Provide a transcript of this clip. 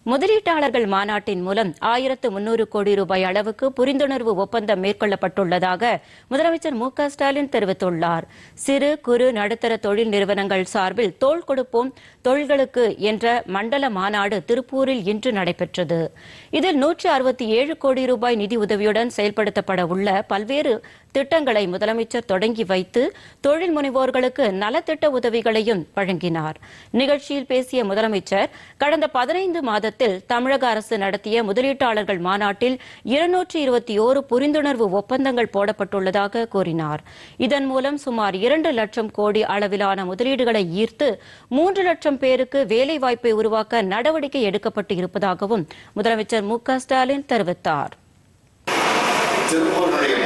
முதலீட்டாளர்கள் மாநாட்டின் மூலம் ஆயிரத்து முன்னூறு கோடி ரூபாய் அளவுக்கு புரிந்துணர்வு ஒப்பந்தம் மேற்கொள்ளப்பட்டுள்ளதாக முதலமைச்சர் மு க ஸ்டாலின் தெரிவித்துள்ளார் சிறு குறு நடுத்தர தொழில் நிறுவனங்கள் சார்பில் தோள் கொடுப்போம் தொழில்களுக்கு என்ற மண்டல மாநாடு திருப்பூரில் இன்று நடைபெற்றது இதில் நூற்று அறுபத்தி ஏழு கோடி ரூபாய் நிதி உதவியுடன் செயல்படுத்தப்பட உள்ள பல்வேறு திட்டங்களை முதலமைச்சர் தொடங்கி வைத்து தொழில் முனைவோர்களுக்கு நலத்திட்ட உதவிகளையும் வழங்கினார் நிகழ்ச்சியில் பேசிய முதலமைச்சர் கடந்த பதினைந்து மாதத்தில் தமிழக அரசு நடத்திய முதலீட்டாளர்கள் மாநாட்டில் இருநூற்றி இருபத்தி ஓரு புரிந்துணர்வு ஒப்பந்தங்கள் போடப்பட்டுள்ளதாக கூறினார் இதன் மூலம் சுமார் இரண்டு லட்சம் கோடி அளவிலான முதலீடுகளை ஈர்த்து மூன்று லட்சம் பேருக்கு வேலைவாய்ப்பை உருவாக்க நடவடிக்கை எடுக்கப்பட்டு இருப்பதாகவும் முதலமைச்சர் மு க ஸ்டாலின் தெரிவித்தார் திருப்பூருடைய